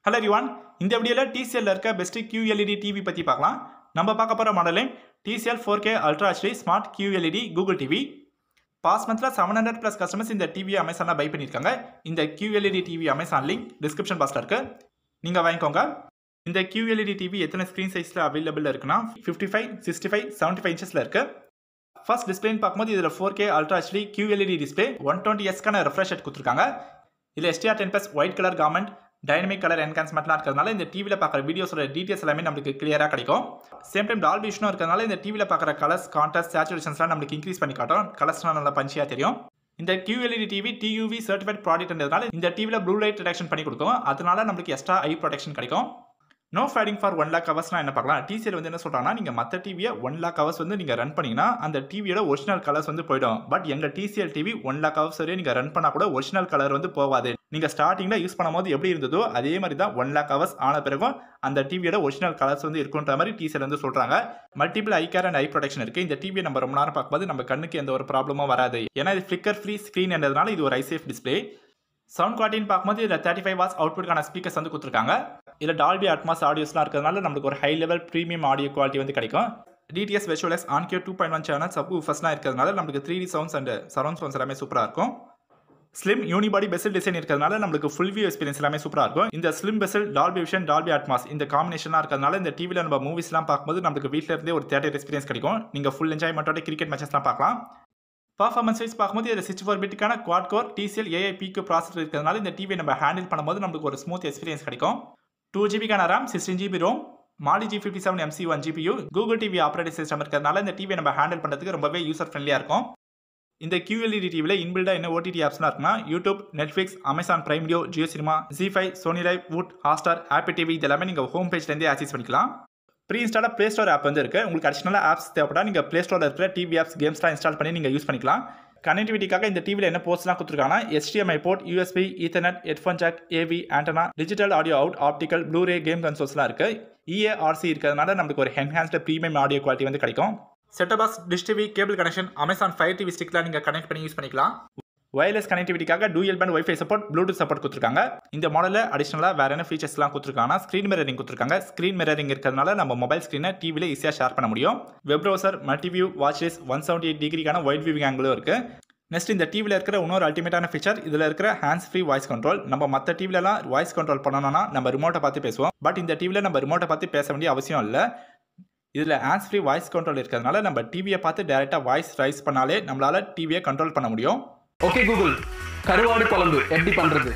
hello ரிவான் இந்த வீடியோவில் டிசிஎல்ல இருக்க பெஸ்ட் QLED டிவி பற்றி பார்க்கலாம் நம்ம பார்க்க போகிற மாடலே TCL four K ultra HD smart QLED Google TV past மந்த்தில் செவன் ஹண்ட்ரட் ப்ளஸ் கஸ்டமர்ஸ் இந்த டிவியை அமேசானில் பை பண்ணியிருக்காங்க இந்த QLED TV Amazon link description பாக்ஸில் இருக்கு நீங்கள் வாங்கிக்கோங்க இந்த QLED டிவி எத்தனை ஸ்க்ரீன் சைஸில் அவைலபிள் இருக்குன்னா fifty five sixty five seventy five இன்ச்சஸில் இருக்குது ஃபர்ஸ்ட் டிஸ்பிளேன்னு பார்க்கும்போது இதில் four K ultra HD QLED display one twenty எஸ்க்கான ரெஃப்ரெஷ் ரேட் கொடுத்துருக்காங்க இதில் SDR ten plus wide colour gamut dynamic colour என்கான்ஸ்மெண்ட்லாம் இருக்கிறதுனால இந்த டிவியில் பார்க்குற வீடியோஸோட டீட்டெயில்ஸ் எல்லாமே நமக்கு கிளியராக கிடைக்கும் சேம் டைம் டால் விஷனும் இருக்கிறதுனால இந்த டிவியில் பார்க்குற கலர்ஸ் கான்ட்ராஸ்ட் சேச்சுரேஷன்ஸ்லாம் நமக்கு இன்க்ரீஸ் பண்ணி காட்டும் கலர்ஸ்லாம் நல்லா பஞ்சியாக தெரியும் இந்த QLED டிவி டியூவி சர்டிஃபைட் ப்ராடக்ட்ன்றதுனால இந்த டிவியில் ப்ளூ லைட் ரிடக்ஷன் பண்ணி கொடுக்கும் அதனால நம்மளுக்கு எக்ஸ்ட்ரா ஐ ப்ரொடெக்ஷன் கிடைக்கும் no fading for one lakh ஹவர்ஸ்னா என்ன பார்க்கலாம் டிசிஎல் வந்து என்ன சொல்கிறாங்கன்னா நீங்கள் மற்ற டிவியை ஒன் லேக் ஹவர்ஸ் வந்து நீங்கள் ரன் பண்ணீங்கன்னா அந்த டிவியோட ஒரிஜினல் கலர்ஸ் வந்து போயிடும் பட் எங்கள் TCL TV one lakh hours வரையும் நீங்கள் ரன் பண்ணால் கூட ஒரிஜினல் கலர் வந்து போகாது நீங்கள் ஸ்டார்டிங்கில் யூஸ் பண்ணும்போது எப்படி இருந்ததோ அதே மாதிரி தான் ஒன் லேக் ஹவர்ஸ் ஆன பிறகும் அந்த டிவியோட ஒரிஜினல் கலர்ஸ் வந்து இருக்குன்ற மாதிரி டிசிஎல் வந்து சொல்கிறாங்க multiple eye care and eye protection இருக்குது இந்த டிவியை நம்ம ரொம்ப நேரம் பார்க்கும்போது நம்ம கண்ணுக்கு எந்த ஒரு ப்ராப்ளமும் வராது ஏன்னா இது ஃப்ளிக்கர் ஃப்ரீ ஸ்க்ரீன் என்றதுனால இது ஒரு ஐசேஃப் டிஸ்பிளே சவுண்ட் குவாலிட்டின்னு பார்க்கும்போது இதில் தேர்ட்டி ஃபைவ் வாட்ஸ் அவுட்புட்கான ஸ்பீக்கர்ஸ் வந்து கொடுத்துருக்காங்க இதில் டால்பி அட்மாஸ் ஆடியோஸ்லாம் இருக்கிறதுனால நம்மளுக்கு ஒரு high level premium audio quality வந்து கிடைக்கும் டிடிஎஸ் வெச்சுவலஸ் Onkyo two point one channel sub ஃபஸ்ட்லாம் இருக்கிறதுனால நம்மளுக்கு three D sounds and surround sounds எல்லாமே சூப்பராக இருக்கும் ஸ்லிம் யூனிபாடி பெசல் டிசைன் இருக்கிறதுனால நம்மளுக்கு ஃபுல் வியூ எக்ஸ்பீரியன்ஸ் எல்லாமே சூப்பராக இருக்கும் இந்த slim bezel Dolby vision Dolby Atmos இந்த காம்பினேஷனாக இருக்கிறதுனால இந்த டிவியில் நம்ம மூவிஸ்லாம் பார்க்கும்போது நம்மளுக்கு வீட்டில் இருந்தே ஒரு தேட்டர் எக்ஸ்பீரியன்ஸ் கிடைக்கும் நீங்கள் ஃபுல் என்ஜாய்மெண்ட்டோட கிரிக்கெட் மேட்சஸ்லாம் பார்க்கலாம் பர்ஃபார்மன்ஸ் வைஸ் பார்க்கும்போது இதில் சிக்ஸ் ஃபோர் பிட்டுக்கான quad core TCL AI PQ processor இருக்கிறதுனால இந்த டிவியை நம்ம ஹேண்டில் பண்ணும்போது நம்மளுக்கு ஒரு ஸ்மூத் எக்ஸ்பீரியன்ஸ் கிடைக்கும் டூ ஜிபிக்கான RAM sixteen GB ROM Mali G fifty seven MC one GPU Google TV operating system இருக்கிறதுனால இந்த டிவியை நம்ம ஹேண்டில் பண்ணுறதுக்கு ரொம்பவே யூசர் ஃப்ரெண்ட்லியாக இருக்கும் இந்த QLED டிவியில் இன்பில்டாக என்ன ஓடிடி ஆப்ஸ்லாம் இருக்குன்னா YouTube Netflix Amazon Prime Video Jio cinema Zee five Sony Liv Voot Hotstar Apple TV இதெல்லாமே நீங்கள் ஹோம் பேஜ்லேருந்தே ஆக்சஸ் பண்ணிக்கலாம் ப்ரீ இன்ஸ்டாலாக ப்ளே ஸ்டோர் ஆப் வந்து இருக்குது உங்களுக்கு அடிஷனலாக ஆப்ஸ் தேவைப்பட்டா நீங்கள் ப்ளே ஸ்டோரில் இருக்கிற டிவி ஆப்ஸ் கேம்ஸ்லாம் இன்ஸ்டால் பண்ணி நீங்கள் யூஸ் பண்ணிக்கலாம் கனெக்டிவிட்டிக்காக இந்த டிவியில் என்ன போர்ட்ஸ்லாம் கொடுத்துருக்காங்கன்னா HDMI port USB ethernet headphone jack AV antenna digital audio out optical Bluray game கன்சோல்ஸ்லாம் இருக்குது இஏஆர்சி இருக்கிறதுனால நம்மளுக்கு ஒரு என்ஹான்ஸ்டு ப்ரீமியம் ஆடியோ குவாலிட்டி வந்து கிடைக்கும் setup box dish TV cable connection Amazon Fire TV ஸ்டிக்லாம் நீங்கள் கனெக்ட் பண்ணி யூஸ் பண்ணிக்கலாம் வயர்லெஸ் கனெக்டிவிட்டிக்காக dual band WiFi support Bluetooth support கொடுத்துருக்காங்க இந்த மாடலில் அடிஷனலாக வேற என்ன ஃபீச்சர்ஸ்லாம் கொடுத்துருக்காங்கன்னா ஸ்க்ரீன் மிரரிங் கொடுத்துருக்காங்க ஸ்க்ரீன் மிரரிங் இருக்கிறதுனால நம்ம மொபைல் ஸ்க்ரீனை டிவியில் ஈஸியாக ஷேர் பண்ண முடியும் web browser multiview watches one seventy eight டிகிரிக்கான ஒயிட் வியூவிங் ஆங்கிளும் இருக்குது நெக்ஸ்ட் இந்த டிவியில் இருக்கிற இன்னொரு அல்டிமேட்டான ஃபீச்சர் இதில் இருக்கிற ஹேண்ட்ஸ் ஃப்ரீ வாய்ஸ் கண்ட்ரோல் நம்ம மற்ற டிவிலலாம் வாய்ஸ் கண்ட்ரோல் பண்ணணும்னா நம்ம ரிமோட்டை பார்த்து பேசுவோம் பட் இந்த டிவியில் நம்ம ரிமோட்டை பார்த்து பேச வேண்டிய அவசியம் இல்லை இதில் ஹேண்ட்ஸ் ஃப்ரீ வாய்ஸ் கண்ட்ரோல் இருக்கிறதுனால நம்ம டிவியை பார்த்து டேரெக்டாக வாய்ஸ் ரைஸ் பண்ணாலே நம்மளால் டிவியை கண்ட்ரோல் பண்ண முடியும் ஓகே கூகுள் கருவாடு குழம்பு எப்படி பண்றது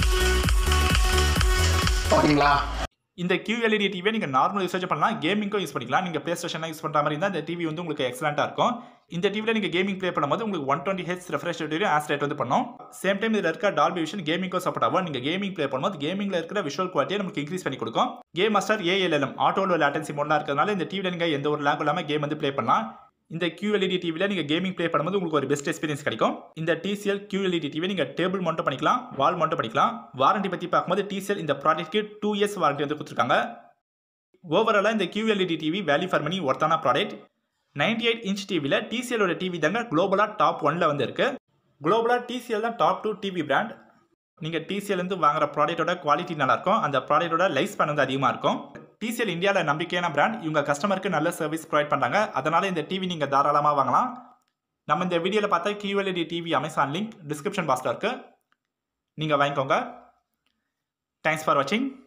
பாத்தீங்களா இந்த QLED டிவியை நீங்கள் நார்மல் யூசேஜ் பண்ணலாம் கேமிங்க்கும் யூஸ் பண்ணிக்கலாம் நீங்கள் ப்ளே ஸ்டேஷனில் யூஸ் பண்ணுற மாதிரி இருந்தால் இந்த டிவி வந்து உங்களுக்கு எக்ஸலண்ட்டாக இருக்கும் இந்த டிவியில் நீங்கள் கேமிங் ப்ளே பண்ணும்போது உங்களுக்கு ஒன் டுவெண்ட்டி ஹெச் ரெஃப்ரெஷ் ரேட்டையும் ஆஸ் ரேட் வந்து பண்ணும் சேம் டைம் இதில் இருக்க டால்பி விஷன் கேமிங்க்கும் சப்போர்ட் ஆகும் நீங்கள் கேமிங் ப்ளே பண்ணும்போது கேமிங்கில் இருக்கிற விஷுவல் குவாலிட்டியை நமக்கு இன்க்ரீஸ் பண்ணி கொடுக்கும் கேம் மாஸ்டர் ஏஎல்எல்எம் ஆட்டோவில் லேட்டன்சி மோட்லாம் இருக்கிறதுனால இந்த டிவியில் நீங்கள் எந்த ஒரு லேக் இல்லாமல் கேம் வந்து ப்ளே பண்ணலாம் இந்த QLED டிவியில் நீங்கள் கேமிங் ப்ளே பண்ணும்போது உங்களுக்கு ஒரு பெஸ்ட் எக்ஸ்பீரியன்ஸ் கிடைக்கும் இந்த TCL QLED டிவி நீங்கள் டேபிள் மவுண்ட் பண்ணிக்கலாம் வால் மவுண்ட் பண்ணிக்கலாம் வாரண்டி பற்றி பார்க்கும்போது TCL இந்த ப்ராடக்ட்க்கு டூ இயர்ஸ் வாரண்டி வந்து கொடுத்துருக்காங்க ஓவராலாக இந்த QLED TV value for money ஒர்த்தான ப்ராடக்ட் நைன்டி எயிட் இன்ச் டிவியில் டிசிஎலோட டிவி தாங்க குளோபலாக டாப் ஒன்ல வந்து இருக்கு குளோபலாக டிசிஎல் தான் டாப் டூ டிவி பிராண்ட் நீங்கள் டிசிஎல்லேருந்து வாங்குற ப்ராடக்ட்டோட குவாலிட்டி நல்லாயிருக்கும் அந்த ப்ராடக்ட்டோட லைஃப் ஸ்பேன் வந்து அதிகமாக இருக்கும் டிசிஎல் இந்தியாவில் நம்பிக்கையான பிராண்ட் இவங்க கஸ்டமருக்கு நல்ல சர்வீஸ் ப்ரொவைட் பண்ணுறாங்க அதனால இந்த டிவி நீங்கள் தாராளமாக வாங்கலாம் நம்ம இந்த வீடியோவில் பார்த்தா QLED TV Amazon link description பாக்ஸில் இருக்குது நீங்கள் வாங்கிக்கோங்க தேங்க்ஸ் ஃபார் வாட்சிங்